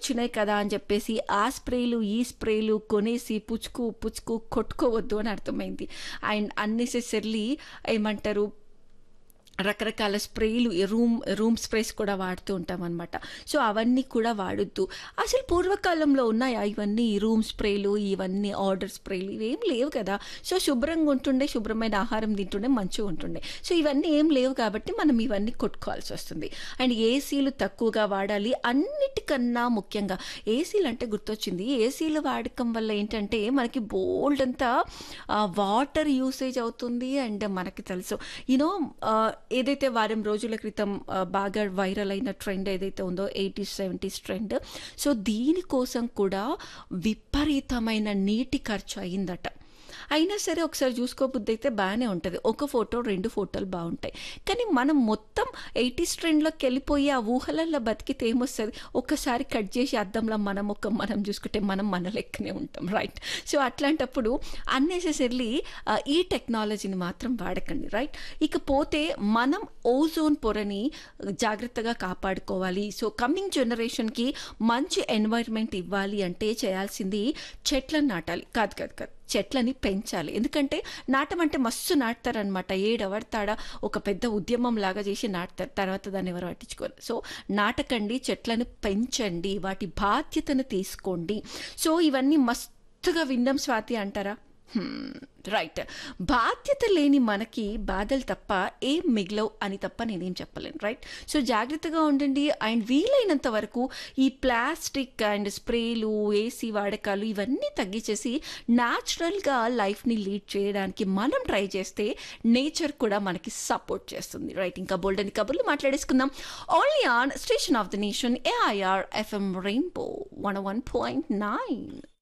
వచ్చినాయి కదా అని చెప్పేసి ఆ స్ప్రేలు ఈ స్ప్రేలు కొనేసి పుచ్చుకు పుచ్చుకు కొట్టుకోవద్దు అని అర్థమైంది అండ్ అన్నెసెసర్లీ ఏమంటారు రకరకాల స్ప్రేలు రూమ్ రూమ్ స్ప్రేస్ కూడా వాడుతూ ఉంటాం అనమాట సో అవన్నీ కూడా వాడొద్దు అసలు పూర్వకాలంలో ఉన్నాయా ఇవన్నీ ఈ రూమ్ స్ప్రేలు ఇవన్నీ ఆర్డర్ స్ప్రేలు ఇవేం లేవు కదా సో శుభ్రంగా ఉంటుండే శుభ్రమైన ఆహారం తింటుండే మంచిగా ఉంటుండే సో ఇవన్నీ ఏం లేవు కాబట్టి మనం ఇవన్నీ కొట్టుకోవాల్సి వస్తుంది అండ్ ఏసీలు తక్కువగా వాడాలి అన్నిటికన్నా ముఖ్యంగా ఏసీలు అంటే గుర్తొచ్చింది ఏసీలు వాడకం వల్ల ఏంటంటే మనకి బోల్డ్ అంతా వాటర్ యూసేజ్ అవుతుంది అండ్ మనకి తెలుసు యూనో ఏదైతే వారం రోజుల క్రితం ఆ, బాగా వైరల్ అయిన ట్రెండ్ ఏదైతే ఉందో ఎయిటీస్ సెవెంటీస్ ట్రెండ్ సో దీనికోసం కూడా విపరీతమైన నీటి ఖర్చు అయిందట అయినా సరే ఒకసారి చూసుకోబుద్ది అయితే బాగానే ఉంటుంది ఒక ఫోటో రెండు ఫోటోలు బాగుంటాయి కానీ మనం మొత్తం ఎయిటీస్ ట్రెండ్లోకి వెళ్ళిపోయి ఆ ఊహలల్లో బతికితే ఏమొస్తుంది ఒక్కసారి కట్ చేసి అద్దంలో మనం ఒక మనం చూసుకుంటే మనం మన లెక్కనే ఉంటాం రైట్ సో అట్లాంటప్పుడు అన్నెసెసరీ ఈ టెక్నాలజీని మాత్రం వాడకండి రైట్ ఇకపోతే మనం ఓజోన్ పొరని జాగ్రత్తగా కాపాడుకోవాలి సో కమింగ్ జనరేషన్కి మంచి ఎన్వైర్న్మెంట్ ఇవ్వాలి అంటే చేయాల్సింది చెట్లను నాటాలి కాదు కాదు కాదు చెట్లని పెంచాలి ఎందుకంటే నాటం అంటే మస్తు నాటుతారనమాట ఏడవడతాడా ఒక పెద్ద ఉద్యమం లాగా చేసి నాటుతారు తర్వాత దాన్ని ఎవరు పట్టించుకోరు సో నాటకండి చెట్లను పెంచండి వాటి బాధ్యతను తీసుకోండి సో ఇవన్నీ మస్తుగా విన్నాం స్వాతి అంటారా రైట్ బాధ్యత లేని మనకి బాధలు తప్ప ఏం మిగలవు అని తప్ప నేనేం చెప్పలేను రైట్ సో జాగ్రత్తగా ఉండండి అండ్ వీలైనంత వరకు ఈ ప్లాస్టిక్ అండ్ స్ప్రేలు ఏసీ వాడకాలు ఇవన్నీ తగ్గించేసి న్యాచురల్గా లైఫ్ని లీడ్ చేయడానికి మనం ట్రై చేస్తే నేచర్ కూడా మనకి సపోర్ట్ చేస్తుంది రైట్ ఇంకా బోల్డ్ అని కబుర్లు మాట్లాడేసుకుందాం only on station of the nation AIR FM rainbow one one point nine